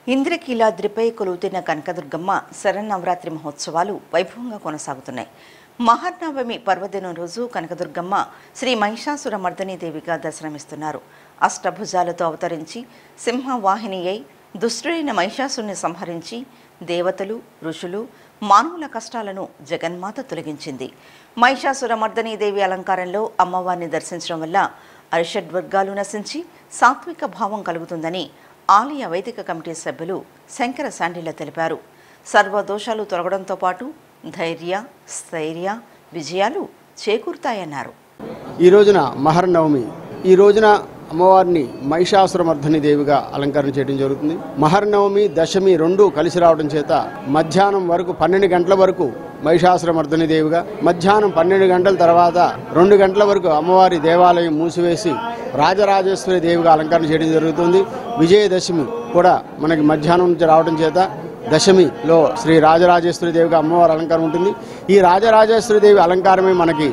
ఇంద్రకీలాద్రిపై కొలువుతిన్న కనకదుర్గమ్మ శరన్నవరాత్రి మహోత్సవాలు వైభవంగా కొనసాగుతున్నాయి మహానవమి పర్వదినం రోజు కనకదుర్గమ్మ శ్రీ మహిషాసుర మర్దనీదేవిగా దర్శనమిస్తున్నారు అష్టభుజాలతో అవతరించి సింహవాహిని అయి దుష్టుడైన మహిషాసుని సంహరించి దేవతలు ఋషులు మానవుల కష్టాలను జగన్మాత తొలగించింది మహిషాసుర మర్దనీదేవి అలంకారంలో అమ్మవారిని దర్శించడం వల్ల అరిషడ్వర్గాలు నశించి సాత్విక భావం కలుగుతుందని ఆలయ వైదిక కమిటీ సభ్యులు శంకర శాండిల తెలిపారు సర్వదోషాలు తొలగడంతో పాటు ధైర్య స్థైర్య విజయాలు చేకూరుతాయన్నారు ఈ రోజున మహర్నవమి ఈ రోజున అమ్మవారిని మహిషాసురమర్ధని దేవిగా అలంకరణ చేయడం జరుగుతుంది మహర్నవమి దశమి రెండు కలిసి రావడం చేత మధ్యాహ్నం వరకు పన్నెండు గంటల వరకు మహిషాసురమర్ధని దేవిగా మధ్యాహ్నం పన్నెండు గంటల తర్వాత రెండు గంటల వరకు అమ్మవారి దేవాలయం మూసివేసి రాజరాజేశ్వరి దేవిగా అలంకరణ చేయడం జరుగుతుంది విజయదశమి కూడా మనకి మధ్యాహ్నం నుంచి రావడం చేత దశమిలో శ్రీ రాజరాజేశ్వరి దేవిగా అమ్మవారి అలంకారం ఉంటుంది ఈ రాజరాజేశ్వరి దేవి అలంకారమే మనకి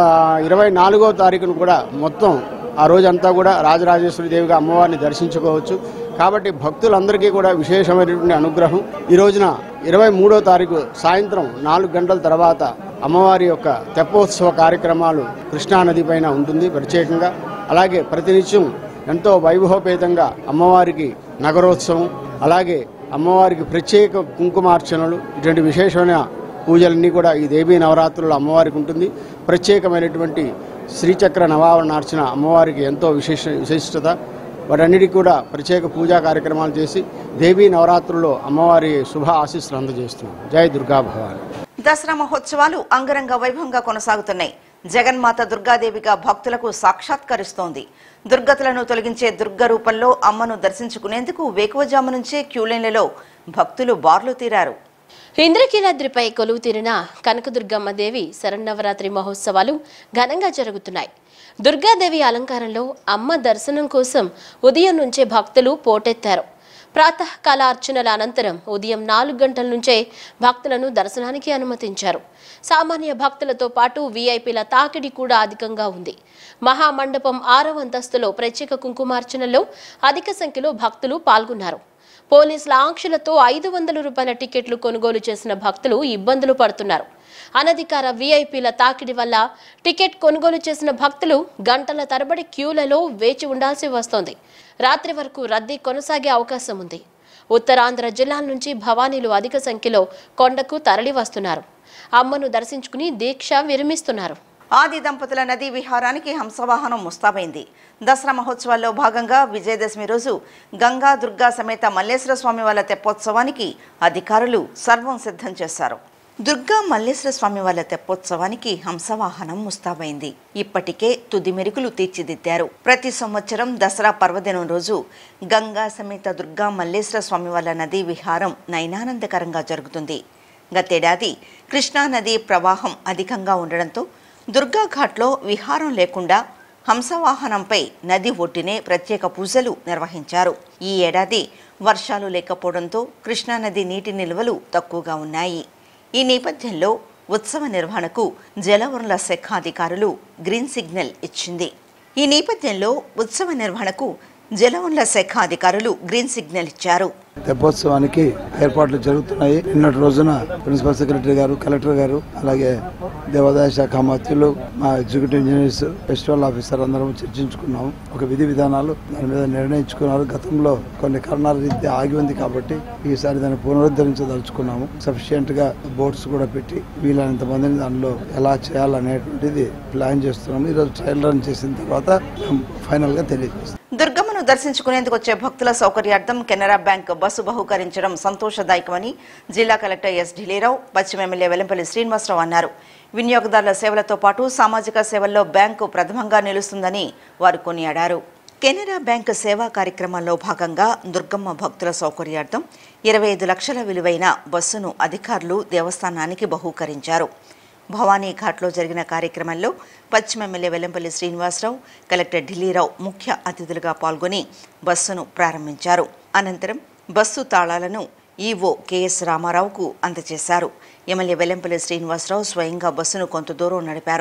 ఇరవై నాలుగో తారీఖును కూడా మొత్తం ఆ రోజంతా కూడా రాజరాజేశ్వరి దేవిగా అమ్మవారిని దర్శించుకోవచ్చు కాబట్టి భక్తులందరికీ కూడా విశేషమైనటువంటి అనుగ్రహం ఈ రోజున ఇరవై మూడో తారీఖు సాయంత్రం నాలుగు గంటల తర్వాత అమ్మవారి యొక్క తెప్పోత్సవ కార్యక్రమాలు కృష్ణానది పైన ఉంటుంది ప్రత్యేకంగా అలాగే ప్రతినిత్యం ఎంతో వైభవపేతంగా అమ్మవారికి నగరోత్సవం అలాగే అమ్మవారికి ప్రత్యేక కుంకుమార్చనలు ఇటువంటి విశేషమైన పూజలన్నీ కూడా ఈ దేవీ నవరాత్రుల్లో అమ్మవారికి ఉంటుంది ప్రత్యేకమైనటువంటి శ్రీచక్ర నవావరణార్చన అమ్మవారికి ఎంతో విశేష విశిష్టత వాటన్నిటికీ కూడా ప్రత్యేక పూజా కార్యక్రమాలు చేసి దేవీ నవరాత్రుల్లో అమ్మవారి శుభ ఆశీస్సులు అందజేస్తున్నాం జై దుర్గా భవాని దసరా మహోత్సవాలు అంగరంగ వైభవంగా కొనసాగుతున్నాయి జగన్మాత దుర్గాదేవిగా భక్తులకు సాక్షాత్కరిస్తోంది దుర్గతులను తొలగించే దుర్గ రూపంలో అమ్మను దర్శించుకునేందుకు వేకువజాము నుంచే క్యూలైన్లలో భక్తులు బార్లు తీరారు ఇంద్రకీలాద్రిపై కొలువు తీరిన కనకదుర్గమ్మ దేవి శరన్నవరాత్రి మహోత్సవాలు ఘనంగా జరుగుతున్నాయి దుర్గాదేవి అలంకారంలో అమ్మ దర్శనం కోసం ఉదయం నుంచే భక్తులు పోటెత్తారు ప్రాతకాల అర్చనల అనంతరం ఉదయం నాలుగు గంటల నుంచే భక్తులను దర్శనానికి అనుమతించారు సామాన్య భక్తులతో పాటు వీఐపీల తాకిడి కూడా అధికంగా ఉంది మహామండపం ఆరవ అంతస్తులో ప్రత్యేక కుంకుమార్చనలో అధిక సంఖ్యలో భక్తులు పాల్గొన్నారు పోలీసుల ఆంక్షలతో ఐదు వందల రూపాయల టికెట్లు కొనుగోలు చేసిన భక్తులు ఇబ్బందులు పడుతున్నారు అనధికార వీఐపీల తాకిడి వల్ల టికెట్ కొనుగోలు చేసిన భక్తులు గంటల తరబడి క్యూలలో వేచి ఉండాల్సి వస్తోంది రాత్రి వరకు రద్దీ కొనసాగే అవకాశం ఉంది ఉత్తరాంధ్ర జిల్లాల నుంచి భవానీలు అధిక సంఖ్యలో కొండకు తరలి వస్తున్నారు అమ్మను దర్శించుకుని దీక్ష విరమిస్తున్నారు ఆది దంపతుల నదీ విహారానికి హంసవాహనం ముస్తాబైంది దసరా మహోత్సవాల్లో భాగంగా విజయదశమి రోజు గంగా దుర్గా సమేత మల్లేశ్వర స్వామి వాళ్ళ తెప్పోత్సవానికి అధికారులు సర్వం సిద్ధం చేశారు దుర్గా మల్లేశ్వర స్వామి వాళ్ళ తెప్పోత్సవానికి హంసవాహనం ముస్తాబైంది ఇప్పటికే తుది మెరుగులు తీర్చిదిద్దారు ప్రతి సంవత్సరం దసరా పర్వదినం రోజు గంగా సమేత దుర్గా మల్లేశ్వర స్వామి వాళ్ళ నదీ విహారం నయనానందకరంగా జరుగుతుంది గతేడాది కృష్ణా నదీ ప్రవాహం అధికంగా ఉండడంతో దుర్గా ఘాట్లో విహారం లేకుండా హంసవాహనంపై నది ఒడ్డునే ప్రత్యేక పూజలు నిర్వహించారు ఈ ఏడాది వర్షాలు లేకపోవడంతో కృష్ణానది నీటి నిల్వలు తక్కువగా ఉన్నాయి ఈ నేపథ్యంలో ఉత్సవ నిర్వహణకు జలవనరుల శాఖ అధికారులు గ్రీన్ సిగ్నల్ ఇచ్చింది ఈ నేపథ్యంలో ఉత్సవ నిర్వహణకు జలవనరుల శాఖ అధికారులు గ్రీన్ సిగ్నల్ ఇచ్చారు తెప్పోత్సవానికి ఏర్పాట్లు జరుగుతున్నాయి నిన్నటి రోజున ప్రిన్సిపల్ సెక్రటరీ గారు కలెక్టర్ గారు అలాగే దేవాదాయ శాఖ మంత్రులు మా ఎగ్జిక్యూటివ్ ఇంజనీర్స్ ఫెస్టివల్ ఆఫీసర్ అందరం చర్చించుకున్నాము ఒక విధి విధానాలు దాని మీద నిర్ణయించుకున్నారు గతంలో కొన్ని కారణాల రీత్యా ఆగి ఉంది కాబట్టి ఈసారి దాన్ని పునరుద్ధరించదలుచుకున్నాము సఫిషియెంట్ గా బోట్స్ కూడా పెట్టి వీలైనంత మందిని దానిలో ఎలా చేయాలనేటువంటిది ప్లాన్ చేస్తున్నాము ఈరోజు ట్రయల్ రన్ చేసిన తర్వాత ఫైనల్ గా తెలియజేస్తాం దుర్గమ్మను దర్శించుకునేందుకు వచ్చే భక్తుల సౌకర్యార్థం కెనరా బ్యాంక్ బస్సు బహుకరించడం సంతోషదాయకమని జిల్లా కలెక్టర్ ఎస్ ఢిల్లీరావు పశ్చిమ ఎమ్మెల్యే వెల్లంపల్లి శ్రీనివాసరావు అన్నారు వినియోగదారుల సేవలతో పాటు సామాజిక సేవల్లో బ్యాంకు ప్రథమంగా నిలుస్తుందని వారు కొనియాడారు కెనరా బ్యాంక్ సేవా కార్యక్రమంలో భాగంగా దుర్గమ్మ భక్తుల సౌకర్యార్థం ఇరవై ఐదు లక్షల విలువైన బస్సును అధికారులు దేవస్థానానికి బహూకరించారు భవానీ ఘాట్లో జరిగిన కార్యక్రమంలో పశ్చిమ ఎమ్మెల్యే వెల్లంపల్లి శ్రీనివాసరావు కలెక్టర్ ఢిల్లీరావు ముఖ్య అతిథులుగా పాల్గొని బస్సును ప్రారంభించారు అనంతరం బస్సు తాళాలను ఈవో కెఎస్ రామారావుకు అందజేశారు ఎమ్మెల్యే వెల్లంపల్లి శ్రీనివాసరావు స్వయంగా బస్సును కొంత దూరం నడిపారు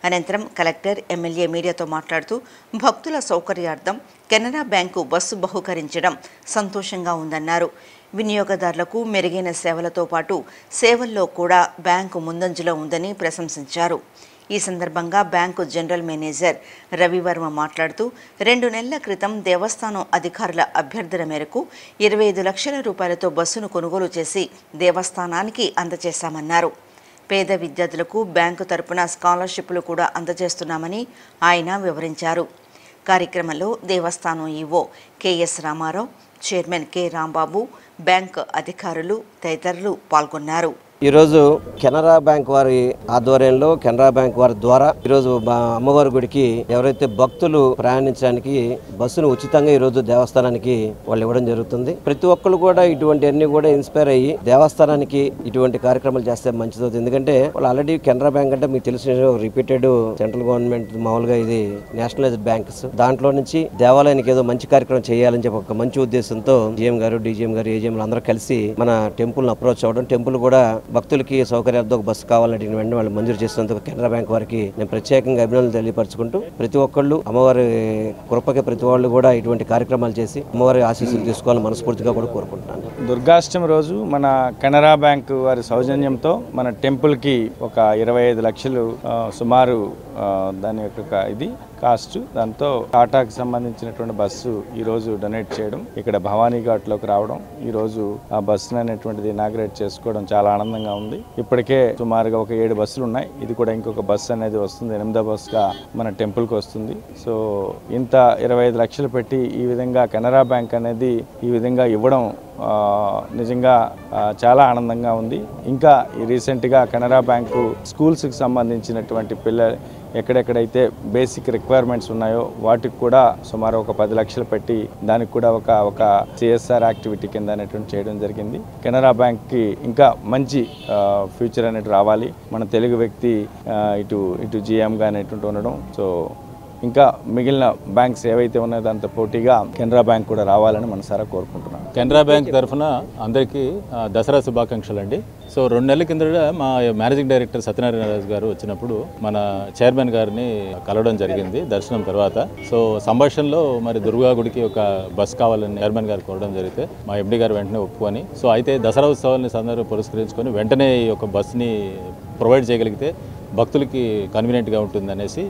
అనంతరం కలెక్టర్ ఎమ్మెల్యే మీడియాతో మాట్లాడుతూ భక్తుల సౌకర్యార్థం కెనరా బ్యాంకు బస్సు బహుకరించడం సంతోషంగా ఉందన్నారు వినియోగదారులకు మెరుగైన సేవలతో పాటు సేవల్లో కూడా బ్యాంకు ముందంజలో ఉందని ప్రశంసించారు ఈ సందర్భంగా బ్యాంకు జనరల్ మేనేజర్ రవివర్మ మాట్లాడుతూ రెండు నెలల క్రితం దేవస్థానం అధికారుల అభ్యర్థన మేరకు ఇరవై ఐదు లక్షల రూపాయలతో బస్సును కొనుగోలు చేసి దేవస్థానానికి అందజేశామన్నారు పేద విద్యార్థులకు బ్యాంకు తరపున స్కాలర్షిప్లు కూడా అందజేస్తున్నామని ఆయన వివరించారు కార్యక్రమంలో దేవస్థానం EO KS Ramarao chairman K Rambabu bank అధికారులు తదితరులు పాల్గొన్నారు ఈరోజు కెనరా బ్యాంక్ వారి ఆధ్వర్యంలో కెనరా బ్యాంక్ వారి ద్వారా ఈరోజు మా అమ్మవారి గుడికి ఎవరైతే భక్తులు ప్రయాణించడానికి బస్సును ఉచితంగా ఈరోజు దేవస్థానానికి వాళ్ళు ఇవ్వడం జరుగుతుంది ప్రతి ఒక్కరు కూడా ఇటువంటి అన్ని కూడా ఇన్స్పైర్ అయ్యి దేవస్థానానికి ఇటువంటి కార్యక్రమాలు చేస్తే మంచిది అవుతుంది ఎందుకంటే వాళ్ళు ఆల్రెడీ కెనరా బ్యాంక్ అంటే మీకు తెలిసిన రిపీటెడ్ సెంట్రల్ గవర్నమెంట్ మామూలుగా ఇది నేషనలైజ్డ్ బ్యాంక్స్ దాంట్లో నుంచి దేవాలయానికి ఏదో మంచి కార్యక్రమం చేయాలని చెప్పి ఒక మంచి ఉద్దేశంతో జిఎం గారు డీజీఎం గారు ఏజీఎం అందరూ కలిసి మన టెంపుల్ అప్రోచ్ అవ్వడం టెంపుల్ కూడా భక్తులకి సౌకర్యార్థం ఒక బస్సు కావాలంటే వెంటనే వాళ్ళు మంజూరు చేసినందుకు కెనరా బ్యాంక్ వారికి నేను ప్రత్యేకంగా అభినందనలు తెలియపరచుకుంటూ ప్రతి ఒక్కళ్ళు అమ్మవారి కృపకి ప్రతి వాళ్ళు కూడా ఇటువంటి కార్యక్రమాలు చేసి అమ్మవారి ఆశీస్సులు తీసుకోవాలని మనస్ఫూర్తిగా కూడా కోరుకుంటున్నాను దుర్గాష్టమి రోజు మన కెనరా బ్యాంక్ వారి సౌజన్యంతో మన టెంపుల్కి ఒక ఇరవై ఐదు లక్షలు ఆ, సుమారు ఆ, దాని యొక్క ఇది కాస్ట్ దాంతో టాటాకి సంబంధించినటువంటి బస్సు ఈ రోజు డొనేట్ చేయడం ఇక్కడ భవానీ ఘాట్లోకి రావడం ఈ రోజు ఆ బస్సును అనేటువంటిది ఇనాగ్రేట్ చేసుకోవడం చాలా ఆనందంగా ఉంది ఇప్పటికే సుమారుగా ఒక ఏడు బస్సులు ఉన్నాయి ఇది కూడా ఇంకొక బస్సు అనేది వస్తుంది ఎనిమిదో బస్సుగా మన టెంపుల్కి వస్తుంది సో ఇంత ఇరవై ఐదు లక్షలు పెట్టి ఈ విధంగా కెనరా బ్యాంక్ అనేది ఈ విధంగా ఇవ్వడం ఆ, నిజంగా ఆ, చాలా ఆనందంగా ఉంది ఇంకా ఈ రీసెంట్గా కెనరా బ్యాంకు స్కూల్స్కి సంబంధించినటువంటి పిల్లలు ఎక్కడెక్కడైతే బేసిక్ రిక్వైర్మెంట్స్ ఉన్నాయో వాటికి కూడా సుమారు ఒక పది లక్షలు పెట్టి దానికి కూడా ఒక ఒక సిఎస్ఆర్ యాక్టివిటీ కింద అనేటువంటి చేయడం జరిగింది కెనరా బ్యాంక్కి ఇంకా మంచి ఫ్యూచర్ అనేది రావాలి మన తెలుగు వ్యక్తి ఆ, ఇటు ఇటు జిఎంగా అనేటువంటి ఉండడం సో ఇంకా మిగిలిన బ్యాంక్స్ ఏవైతే ఉన్నాయో దాంతో పోటీగా కెనరా బ్యాంక్ కూడా రావాలని మనసారా కోరుకుంటున్నాను కెనరా బ్యాంక్ తరఫున అందరికీ ఆ, దసరా శుభాకాంక్షలు అండి సో రెండు నెలల కిందట మా మేనేజింగ్ డైరెక్టర్ సత్యనారాయణ రాజు గారు వచ్చినప్పుడు మన చైర్మన్ గారిని కలవడం జరిగింది దర్శనం తర్వాత సో సంభాషణలో మరి దుర్గా గుడికి ఒక బస్ కావాలని చైర్మన్ గారు కోరడం జరిగితే మా ఎండి గారు వెంటనే ఒప్పుకొని సో అయితే దసరా ఉత్సవాన్ని సందర్భం పురస్కరించుకొని వెంటనే ఈ యొక్క బస్ని ప్రొవైడ్ చేయగలిగితే భక్తులకి కన్వీనియంట్గా ఉంటుంది అనేసి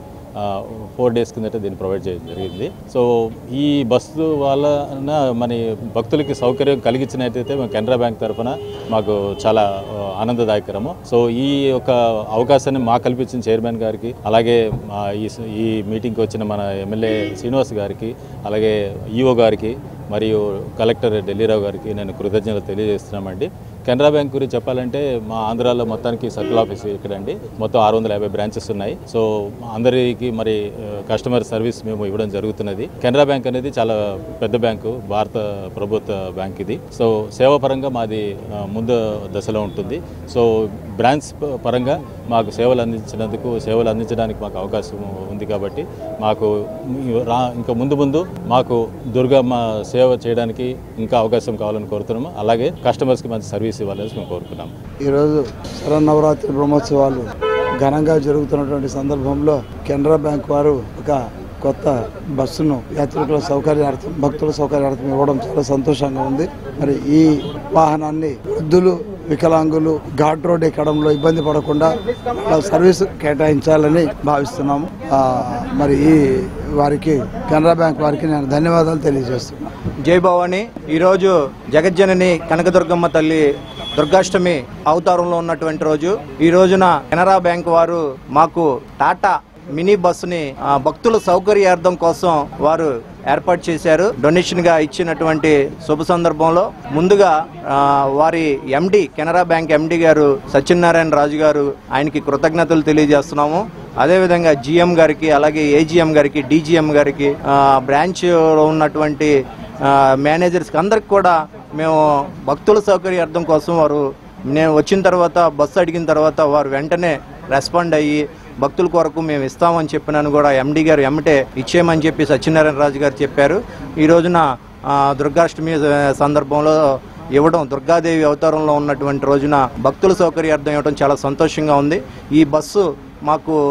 ఫోర్ డేస్ కిందట దీన్ని ప్రొవైడ్ చేయడం జరిగింది సో ఈ బస్సు వలన మన భక్తులకి సౌకర్యం కలిగించినట్టయితే మేము కెనరా బ్యాంక్ తరఫున మాకు చాలా ఆ, ఆనందదాయకరము సో ఈ యొక్క అవకాశాన్ని మాకు కల్పించిన చైర్మన్ గారికి అలాగే మా ఈ స- ఈ మీటింగ్కి వచ్చిన మన ఎమ్మెల్యే శ్రీనివాస్ గారికి అలాగే ఈఓ గారికి మరియు కలెక్టర్ ఢిల్లీరావు గారికి నేను కృతజ్ఞతలు తెలియజేస్తున్నామండి కెనరా బ్యాంక్ గురించి చెప్పాలంటే మా ఆంధ్రాలో మొత్తానికి సర్కిల్ ఆఫీస్ ఇక్కడండి మొత్తం ఆరు వందల యాభై బ్రాంచెస్ ఉన్నాయి సో అందరికీ మరి ఆ, కస్టమర్ సర్వీస్ మేము ఇవ్వడం జరుగుతున్నది కెనరా బ్యాంక్ అనేది చాలా పెద్ద బ్యాంకు భారత ప్రభుత్వ బ్యాంక్ ఇది సో సేవాపరంగా మాది ఆ, ముందు దశలో ఉంటుంది సో బ్రాంచ్ ప- పరంగా మాకు సేవలు అందించినందుకు సేవలు అందించడానికి మాకు అవకాశం ఉంది కాబట్టి మాకు రా ఇంకా ముందు ముందు మాకు దుర్గమ్మ సేవ చేయడానికి ఇంకా అవకాశం కావాలని కోరుతున్నాము అలాగే కస్టమర్స్కి మంచి సర్వీస్ ఇవ్వాలని మేము కోరుకున్నాము ఈరోజు శరన్నవరాత్రి బ్రహ్మోత్సవాలు ఘనంగా జరుగుతున్నటువంటి సందర్భంలో కెనరా బ్యాంక్ వారు ఒక కొత్త బస్సును యాత్రికుల సౌకర్యార్థం భక్తుల సౌకర్యార్థం ఇవ్వడం చాలా సంతోషంగా ఉంది మరి ఈ వాహనాన్ని వృద్ధులు వికలాంగులు ఘాట్ రోడ్ ఎక్కడంలో ఇబ్బంది పడకుండా వాళ్ళ సర్వీస్ కేటాయించాలని భావిస్తున్నాము ఆ, మరి ఈ వారికి కెనరా బ్యాంక్ వారికి నేను ధన్యవాదాలు తెలియజేస్తున్నాను జై భవాని ఈరోజు జగజ్జనని కనకదుర్గమ్మ తల్లి దుర్గాష్టమి అవతారంలో ఉన్నటువంటి రోజు ఈ రోజున కెనరా బ్యాంక్ వారు మాకు టాటా మినీ బస్సుని ఆ, భక్తుల సౌకర్యార్థం కోసం వారు ఏర్పాటు చేశారు డొనేషన్ గా ఇచ్చినటువంటి శుభ సందర్భంలో ముందుగా ఆ, వారి ఎండి కెనరా బ్యాంక్ ఎండి గారు సత్యనారాయణ రాజు గారు ఆయనకి కృతజ్ఞతలు తెలియజేస్తున్నాము అదేవిధంగా జిఎం గారికి అలాగే ఏజిఎం గారికి డీజీఎం గారికి ఆ, బ్రాంచ్ లో ఉన్నటువంటి ఆ, మేనేజర్స్కి అందరికి కూడా మేము భక్తుల సౌకర్యార్థం కోసం వారు నేను వచ్చిన తర్వాత బస్సు అడిగిన తర్వాత వారు వెంటనే రెస్పాండ్ అయ్యి భక్తుల కొరకు మేము ఇస్తామని చెప్పినాను కూడా ఎండి గారు ఎమ్మటే ఇచ్చేయమని చెప్పి సత్యనారాయణ రాజు గారు చెప్పారు ఈ రోజున ఆ, దుర్గాష్టమి ఆ, సందర్భంలో ఇవ్వడం దుర్గాదేవి అవతారంలో ఉన్నటువంటి రోజున భక్తుల సౌకర్యార్థం ఇవ్వడం చాలా సంతోషంగా ఉంది ఈ బస్సు మాకు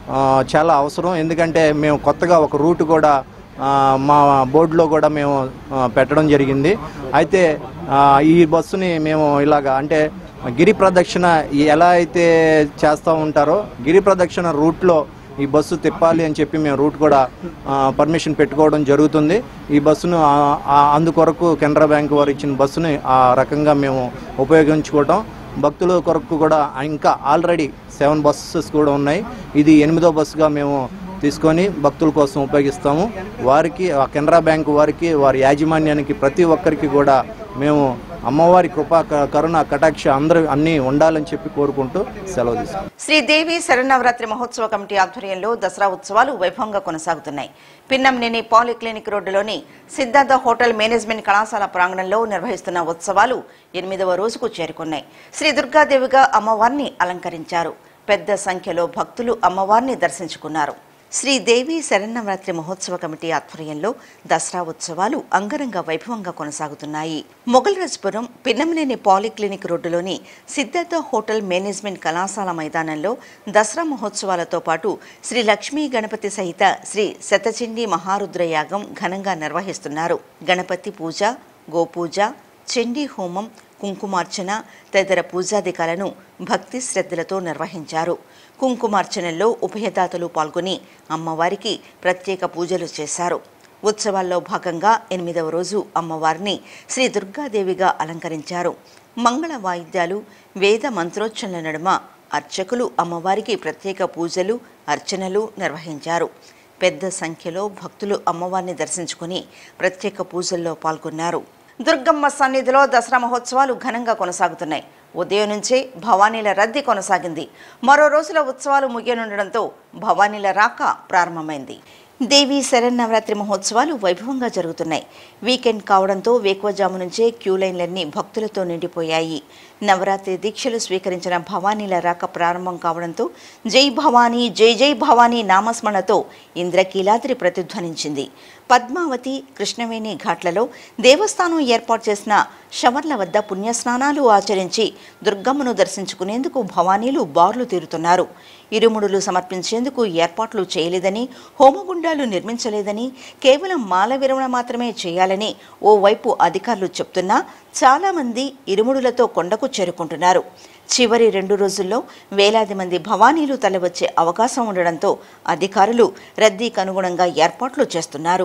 ఆ, చాలా అవసరం ఎందుకంటే మేము కొత్తగా ఒక రూట్ కూడా ఆ, మా బోర్డులో కూడా మేము ఆ, పెట్టడం జరిగింది అయితే ఆ, ఈ బస్సుని మేము ఇలాగా అంటే గిరి ప్రదక్షిణ ఎలా అయితే చేస్తూ ఉంటారో గిరి ప్రదక్షిణ రూట్లో ఈ బస్సు తిప్పాలి అని చెప్పి మేము రూట్ కూడా ఆ, పర్మిషన్ పెట్టుకోవడం జరుగుతుంది ఈ బస్సును ఆ- ఆ- అందుకొరకు కెనరా బ్యాంక్ వారు ఇచ్చిన బస్సుని ఆ రకంగా మేము ఉపయోగించుకోవటం భక్తుల కొరకు కూడా ఇంకా ఆల్రెడీ సెవెన్ బస్సెస్ కూడా ఉన్నాయి ఇది ఎనిమిదో బస్సుగా మేము తీసుకొని భక్తుల కోసం ఉపయోగిస్తాము వారికి ఆ కెనరా బ్యాంకు వారికి వారి యాజమాన్యానికి ప్రతి ఒక్కరికి కూడా మేము అమ్మవారి కృపా క- కరుణ కటాక్ష అందరూ అన్నీ ఉండాలని చెప్పి కోరుకుంటూ సెలవు తీసుకుంటాం శ్రీదేవి శరన్నవరాత్రి మహోత్సవ కమిటీ ఆధ్వర్యంలో దసరా ఉత్సవాలు వైభవంగా కొనసాగుతున్నాయి పిన్నంనేని పాలిక్లినిక్ రోడ్డులోని సిద్ధార్థ హోటల్ మేనేజ్మెంట్ కళాశాల ప్రాంగణంలో నిర్వహిస్తున్న ఉత్సవాలు ఎనిమిదవ రోజుకు చేరుకున్నాయి శ్రీ దుర్గాదేవిగా అమ్మవారిని అలంకరించారు పెద్ద సంఖ్యలో భక్తులు అమ్మవారిని దర్శించుకున్నారు శ్రీదేవి శరన్నవరాత్రి మహోత్సవ కమిటీ ఆధ్వర్యంలో దసరా ఉత్సవాలు అంగరంగ వైభవంగా కొనసాగుతున్నాయి మొగల్రాజ్పురం పిన్నమనేని పాలిక్లినిక్ రోడ్డులోని సిద్ధార్థ హోటల్ మేనేజ్మెంట్ కళాశాల మైదానంలో దసరా మహోత్సవాలతో పాటు శ్రీ లక్ష్మీ గణపతి సహిత శ్రీ శతచండీ మహారుద్ర యాగం ఘనంగా నిర్వహిస్తున్నారు గణపతి పూజ గోపూజ చండీ హోమం కుంకుమార్చన తదితర పూజాధికాలను భక్తి శ్రద్ధలతో నిర్వహించారు కుంకుమార్చనలో ఉభయదాతలు పాల్గొని అమ్మవారికి ప్రత్యేక పూజలు చేశారు ఉత్సవాల్లో భాగంగా ఎనిమిదవ రోజు అమ్మవారిని శ్రీ దుర్గాదేవిగా అలంకరించారు మంగళ వాయిద్యాలు వేద మంత్రోచ్చరణల నడుమ అర్చకులు అమ్మవారికి ప్రత్యేక పూజలు అర్చనలు నిర్వహించారు పెద్ద సంఖ్యలో భక్తులు అమ్మవారిని దర్శించుకుని ప్రత్యేక పూజల్లో పాల్గొన్నారు దుర్గమ్మ సన్నిధిలో దసరా మహోత్సవాలు ఘనంగా కొనసాగుతున్నాయి ఉదయం నుంచే భవానీల రద్దీ కొనసాగింది మరో రోజుల ఉత్సవాలు ముగియనుండడంతో భవానీల రాక ప్రారంభమైంది దేవి శరన్నవరాత్రి మహోత్సవాలు వైభవంగా జరుగుతున్నాయి వీకెండ్ కావడంతో వేకువజాము నుంచే క్యూ లైన్లన్నీ భక్తులతో నిండిపోయాయి నవరాత్రి దీక్షలు స్వీకరించిన భవానీల రాక ప్రారంభం కావడంతో జై భవానీ జై జై భవానీ నామస్మరణతో ఇంద్రకీలాద్రి ప్రతిధ్వనించింది పద్మావతి కృష్ణవేణి ఘాట్లలో దేవస్థానం ఏర్పాటు చేసిన షవర్ల వద్ద పుణ్యస్నానాలు ఆచరించి దుర్గమ్మను దర్శించుకునేందుకు భవానీలు బార్లు తీరుతున్నారు ఇరుముడులు సమర్పించేందుకు ఏర్పాట్లు చేయలేదని హోమగుండాలు నిర్మించలేదని కేవలం మాల విరమణ మాత్రమే చేయాలని ఓవైపు అధికారులు చెప్తున్నా చాలామంది ఇరుముడులతో కొండకు చేరుకుంటున్నారు చివరి రెండు రోజుల్లో వేలాది మంది భవానీలు తలవచ్చే అవకాశం ఉండడంతో అధికారులు రద్దీకి అనుగుణంగా ఏర్పాట్లు చేస్తున్నారు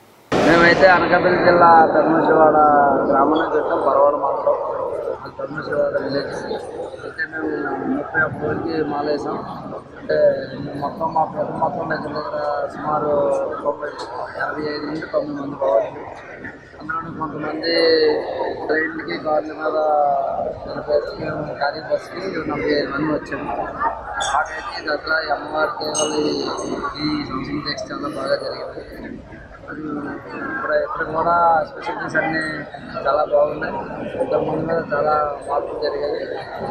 మేమైతే అనకాపల్లి జిల్లా ధర్మశివాడ గ్రామం నుంచి వచ్చాం పరవాడ మండలం అది ధర్మశివాడ విలేజ్ అయితే మేము ముప్పై ఒక్క రోజుకి మాలేసాం అంటే మొత్తం మా పెద్ద మొత్తం దగ్గర దగ్గర సుమారు తొంభై ఎనభై ఐదు నుండి తొమ్మిది మంది పోవాలి అందులోని కొంతమంది ట్రైన్కి కార్ల మీద వెళ్ళిపోయారు మేము ఖాళీ బస్కి నలభై ఐదు మంది వచ్చాము మాకైతే దసరా ఈ అమ్మవారి కేవలం ఈ సంవత్సరం టెక్స్ట్ చాలా బాగా జరిగింది అది ఇప్పుడు ఇక్కడ కూడా స్పెషలిటీస్ అన్నీ చాలా బాగున్నాయి ఇంతకు ముందు మీద చాలా మార్పులు జరిగాయి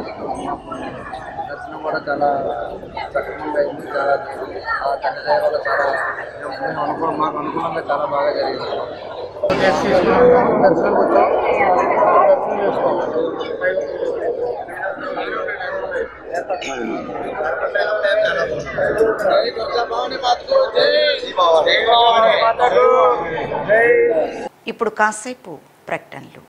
దర్శనం కూడా చాలా చక్కగా అయింది చాలా ఆ తండ్రి దయ వల్ల చాలా మేము అనుకూలం మాకు అనుకూలంగా చాలా బాగా జరిగింది దర్శనం వచ్చాం దర్శనం ఇప్పుడు కాసేపు ప్రకటనలు